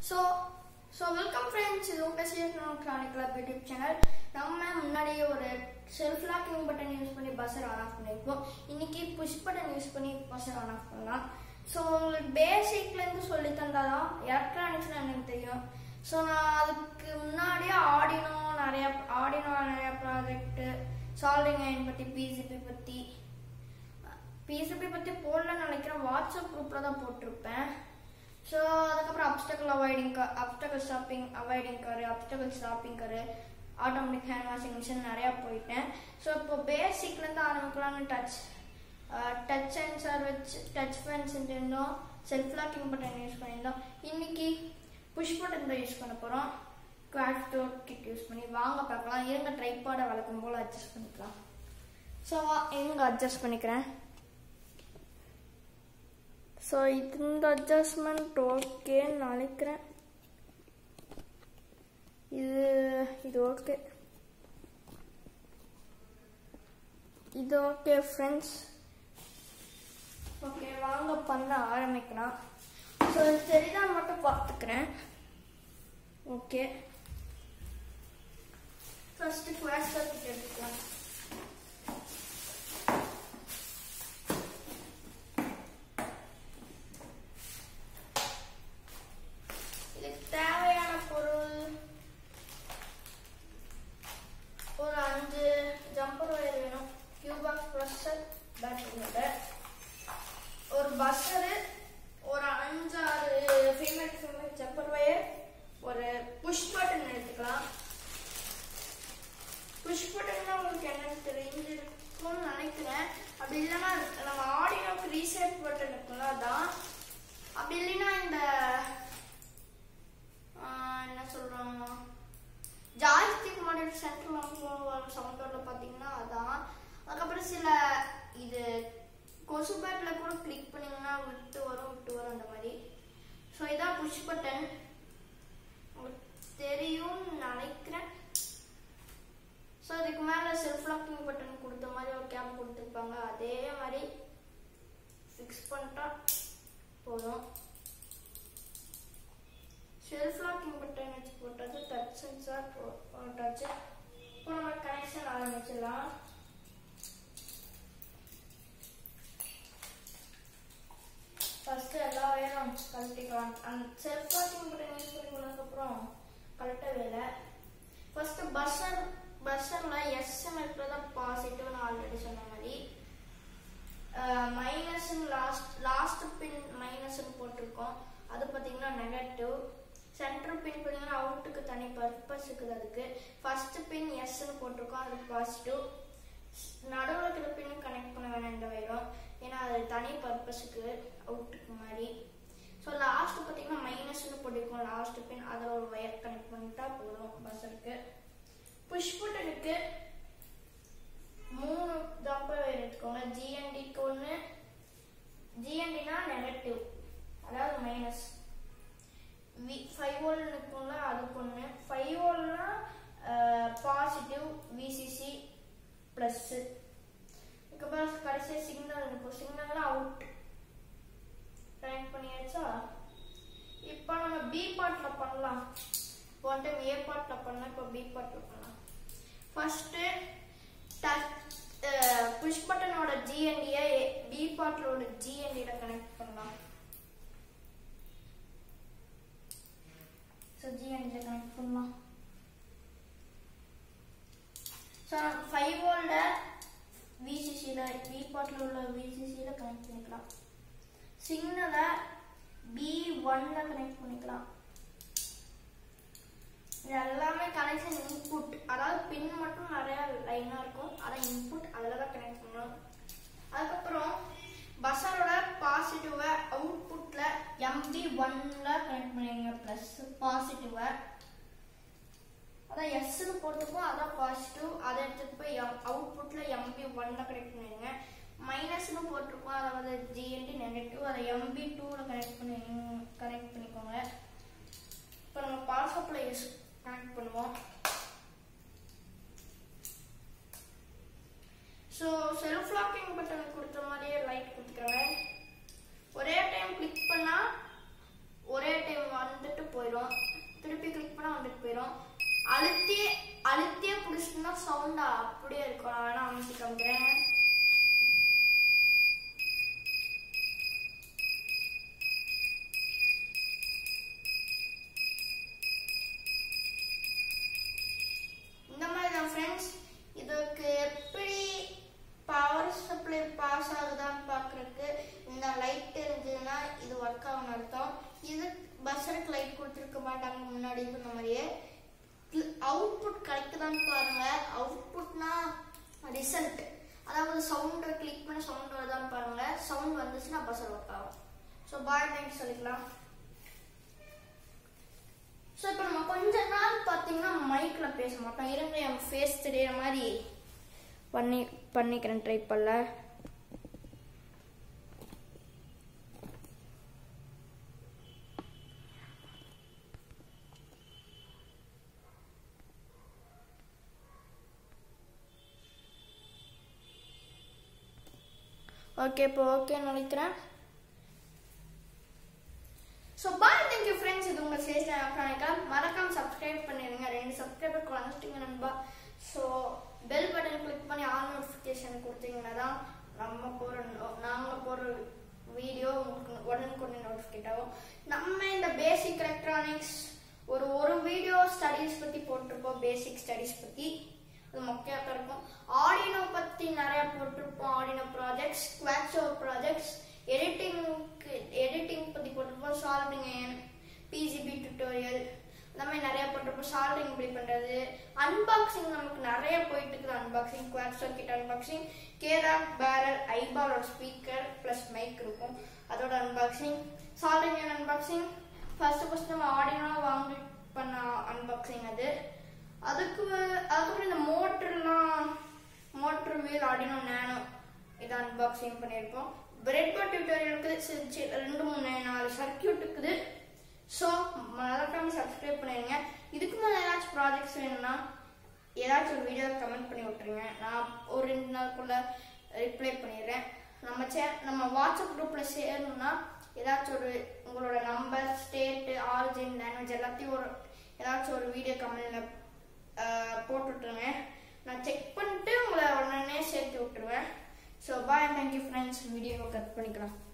so so welcome friends இது உங்கள் சிஎஸ்னோ கிளானிக் கிளப் யூடியூப் சேனல் நம்ம முன்னாடியே ஒரு செல்ஃப் லாக்கிங் பட்டன் யூஸ் பண்ணி பஸ்ஸர் ஆன் ஆஃப் பண்ணியிருக்கோம் இன்னைக்கு புஷ் பட்டன் யூஸ் பண்ணி பஸ்ஸர் ஆன் ஆஃப் பண்ணலாம் ஸோ உங்களுக்கு பேசிக்லேருந்து சொல்லி தந்தாதான் எலக்ட்ரானிக்ஸ்னு எனக்கு தெரியும் ஸோ நான் அதுக்கு முன்னாடியே ஆடினோ நிறைய ஆடினோ நிறைய ப்ராஜெக்ட்டு சால்விங் அயன் பற்றி பிசிபி பற்றி பிசிபி பற்றி போடலன்னு நினைக்கிறேன் வாட்ஸ்அப் குரூப்பில் தான் போட்டிருப்பேன் ஸோ அதுக்கப்புறம் obstacle avoiding car obstacle stopping avoiding car obstacle stopping car automatic hand washing machine நிறையா போயிட்டேன் ஸோ இப்போ பேசிக்லேருந்து ஆரம்பிக்கலாம்னு டச் டச் சென்சார் வச்சு டச் ஃபேன் செஞ்சிருந்தோம் செல்ஃப் லாக்கிங் பட்டன் யூஸ் பண்ணியிருந்தோம் இன்னைக்கு புஷ் பட்டன் தான் யூஸ் பண்ண போகிறோம் குவாட் ஸ்டோர் கிட் யூஸ் பண்ணி வாங்க பார்க்கலாம் இருங்க ட்ரைபாடை வழக்கம் போல் அட்ஜஸ்ட் பண்ணிக்கலாம் ஸோ இருங்க அட்ஜஸ்ட் பண்ணிக்கிறேன் ஸோ இந்த அட்ஜஸ்ட்மெண்ட் ஓகேன்னு நினைக்கிறேன் இது இது ஓகே இது ஓகே ஃப்ரெண்ட்ஸ் ஓகே வாங்க பண்ண ஆரம்பிக்கலாம் ஸோ இது சரிதான் மட்டும் பார்த்துக்கிறேன் ஓகே ஃபர்ஸ்ட் கிளாஸ் சர்க்கிட் எடுத்துக்கலாம் இதுக்கு தேவையான பொருள் ஒரு அஞ்சு ஜம்பர் ஒயர் வேணும் கியூபாக்ஸ் ப்ரெஷர் பேட்டரியோட ஒரு பஸ்ஸரு ஒரு அஞ்சாறு ஃபீமேல் ஃபீமேல் ஜம்பர் ஒயர் ஒரு புஷ் பட்டன் எடுத்துக்கலாம் புஷ் பட்டன்னா உங்களுக்கு என்னன்னு தெரிஞ்சிருக்கும்னு நினைக்கிறேன் அப்படி இல்லைன்னா நம்ம ஆடியோக்கு ரீசெட் பட்டன் இருக்குல்ல அதான் அப்படி இல்லைன்னா இந்த ஆஹ், என்ன சொல்றாங்க ஜாய்ஸ்டிக் மாடல் சென்டர் சவுண்டோட பார்த்தீங்கன்னா அதான் அதுக்கப்புறம் சில இது கொசு பேட்ல கூட கிளிக் பண்ணீங்கன்னா விட்டு வரும் விட்டு வரும் அந்த மாதிரி ஸோ இதான் புஷ் பட்டன் உங்களுக்கு தெரியும்னு நினைக்கிறேன் ஸோ அதுக்கு மேலே செல்ஃப் லாக்கிங் பட்டன் கொடுத்த மாதிரி ஒரு கேப் கொடுத்துருப்பாங்க அதே மாதிரி ஃபிக்ஸ் பண்ணிட்டா போதும் செல்ஃப் லாக்கிங் பட்டன் வச்சு போட்டது டச் சென்சார் போட்டாச்சு இப்போ நம்ம கனெக்ஷன் ஆரம்பிச்சிடலாம் ஃபர்ஸ்ட் எல்லா வயரும் கழட்டிக்கலாம் அந்த செல்ஃப் லாக்கிங் பட்டன் யூஸ் பண்ணி கொண்டதுக்கப்புறம் கழட்டவே இல்லை ஃபர்ஸ்ட் பஸ்ஸர் பஸ்ஸரில் எஸ்எம் இருக்கிறத பாசிட்டிவ் நான் ஆல்ரெடி சொன்ன மாதிரி minus last last pin minus போட்டிருக்கோம் அது பார்த்தீங்கன்னா நெகட்டிவ் சென்டர் பின் பார்த்தீங்கன்னா அவுட்டுக்கு தனி பர்பஸ் இருக்குது அதுக்கு ஃபர்ஸ்ட் பின் எஸ்ன்னு போட்டிருக்கோம் அது பாசிட்டிவ் நடுவில் இருக்கிற பின் கனெக்ட் பண்ண வேணாம் இந்த வயரும் ஏன்னா அது தனி பர்பஸுக்கு அவுட்டுக்கு மாதிரி ஸோ லாஸ்ட் பார்த்தீங்கன்னா மைனஸ்னு போட்டிருக்கோம் லாஸ்ட் பின் அதை ஒரு ஒயர் கனெக்ட் பண்ணிட்டா போதும் பஸ்ஸருக்கு புஷ் பட்டனுக்கு மூணு ஜம்பர் ஒயர் எடுத்துக்கோங்க ஜிஎன்டிக்கு ஒன்று ஜிஎன்டினா நெகட்டிவ் அதாவது மைனஸ் வி ஃபைவ் வோல் இருக்கும்ல அதுக்கு ஒன்று ஃபைவ் வோல்னா பாசிட்டிவ் விசிசி ப்ளஸ்ஸு அதுக்கப்புறம் கடைசியாக சிக்னல் இருக்கும் சிக்னல்னா அவுட் கனெக்ட் பண்ணியாச்சா இப்போ நம்ம பி பார்ட்டில் பண்ணலாம் ஒன் டைம் ஏ பார்ட்டில் பண்ணலாம் இப்போ பி பார்ட்டில் பண்ணலாம் ஃபர்ஸ்ட்டு டச் புஷ் பட்டனோட ஜிஎன்டியை பி பார்ட்டிலோட ஜிஎன்டியில் கனெக்ட் பண்ணலாம் ஸோ ஜிஎன்டியில் கனெக்ட் பண்ணலாம் ஸோ ஃபைவ் வோல்ட விசிசியில் பி பார்ட்டில் உள்ள விசிசியில் கனெக்ட் பண்ணிக்கலாம் சிக்னலை பி ஒன்ல கனெக்ட் பண்ணிக்கலாம் இது எல்லாமே கனெக்ஷன் இன்புட் அதாவது பின் மட்டும் நிறைய லைனாக இருக்கும் அதான் இன்புட் அதில் தான் கனெக்ட் பண்ணணும் அதுக்கப்புறம் பஸ்ஸரோட பாசிட்டிவை அவுட்புட்டில் எம்பி ஒன்ல கனெக்ட் பண்ணிடுங்க ப்ளஸ் பாசிட்டிவை அதான் எஸ்ன்னு போட்டுப்போம் அதான் பாசிட்டிவ் அதை எடுத்துட்டு போய் அவுட்புட்டில் எம்பி ஒன்ல கனெக்ட் பண்ணிடுங்க மைனஸ்னு போட்டிருக்கோம் அதாவது ஜிஎன்டி நெகட்டிவ் அதை எம்பி டூவில் கனெக்ட் பண்ணி கனெக்ட் பண்ணிக்கோங்க இப்போ நம்ம பவர் சப்ளை யூஸ் கனெக்ட் பண்ணுவோம் ஸோ செல்ஃப் லாக்கிங் பட்டன் கொடுத்த மாதிரியே லைட் கொடுத்துக்கிறேன் ஒரே டைம் கிளிக் பண்ணால் ஒரே டைம் வந்துட்டு போயிடும் பஸ்ஸருக்கு லைட் கொடுத்துருக்க மாட்டாங்க முன்னாடி சொன்ன மாதிரியே அவுட்புட் கிடைக்குதான்னு பாருங்க அவுட்புட்னா ரிசல்ட் அதாவது சவுண்டை கிளிக் பண்ணி சவுண்ட் வருதான்னு பாருங்க சவுண்ட் வந்துச்சுன்னா பஸ்ஸர் ஒர்க் ஆகும் ஸோ பாய் தேங்க்ஸ் சொல்லிக்கலாம் ஸோ இப்போ நம்ம கொஞ்ச நாள் பார்த்தீங்கன்னா மைக்கில் பேச மாட்டோம் இருங்க என் ஃபேஸ் தெரியுற மாதிரி பண்ணி பண்ணிக்கிறேன் ட்ரை பண்ணல ஓகே இப்போ ஓகேன்னு நினைக்கிறேன் ஸோ பாய் தேங்க்யூ ஃப்ரெண்ட்ஸ் இது உங்கள் சேஸ் எலக்ட்ரானிக்கா மறக்காம சப்ஸ்கிரைப் பண்ணிடுங்க ரெண்டு சப்ஸ்கிரைபர் குறைஞ்சிட்டிங்க நண்பா ஸோ பெல் பட்டன் கிளிக் பண்ணி ஆல் நோட்டிஃபிகேஷன் கொடுத்தீங்கன்னா தான் நம்ம போகிற நாங்கள் போகிற வீடியோ உங்களுக்கு உடனுக்குடனே நோட்டிஃபிகேட் ஆகும் நம்ம இந்த பேசிக் எலக்ட்ரானிக்ஸ் ஒரு ஒரு வீடியோ ஸ்டடீஸ் பற்றி போட்டிருப்போம் பேசிக் ஸ்டடீஸ் பற்றி அது மொக்கையாக தான் இருக்கும் ஆடினோ பற்றி நிறைய போட்டிருப்போம் ஆடினோ ப்ராஜெக்ட்ஸ் குவாக்ஸோ ப்ராஜெக்ட்ஸ் எடிட்டிங்க்கு எடிட்டிங் பற்றி போட்டிருப்போம் சால்விங் பிஜிபி டுட்டோரியல் இந்த மாதிரி நிறைய போட்டிருப்போம் சால்விங் எப்படி பண்ணுறது அன்பாக்சிங் நமக்கு நிறைய போயிட்டு இருக்குது அன்பாக்சிங் குவாக் சர்க்கிட் அன்பாக்சிங் கேரா பேரல் ஐபாலோட ஸ்பீக்கர் ப்ளஸ் மைக் இருக்கும் அதோட unboxing soldering unboxing first first நம்ம ஆடினோ வாங்கி பண்ண அன்பாக்சிங் அது அதுக்கு அதுக்கப்புறம் இந்த மோட்டர்லாம் மோட்டர் வீல் ஆடினோ நேனோ இதை அன்பாக்சிங் பண்ணியிருப்போம் பிரெட் பட் டியூட்டோரியல் இருக்குது ரெண்டு மூணு நாலு சர்க்கியூட் இருக்குது ஸோ மறக்காம சப்ஸ்கிரைப் பண்ணிடுங்க இதுக்கு மேலே ஏதாச்சும் ப்ராஜெக்ட்ஸ் வேணும்னா ஏதாச்சும் ஒரு வீடியோ கமெண்ட் பண்ணி விட்டுருங்க நான் ஒரு ரெண்டு நாளுக்குள்ள ரிப்ளை பண்ணிடுறேன் நம்ம சே நம்ம வாட்ஸ்அப் குரூப்பில் சேரணும்னா ஏதாச்சும் ஒரு உங்களோட நம்பர் ஸ்டேட்டு ஆரிஜின் லாங்குவேஜ் எல்லாத்தையும் ஒரு ஏதாச்சும் ஒரு வீடியோ கமெண்ட்டில் போட்டு விட்டுருங்க நான் செக் பண்ணிட்டு உங்களை உடனே சேர்த்து விட்டுருவேன் ஸோ பாய் தேங்க்யூ ஃப்ரெண்ட்ஸ் வீடியோவை கட் பண்ணிக்கலாம்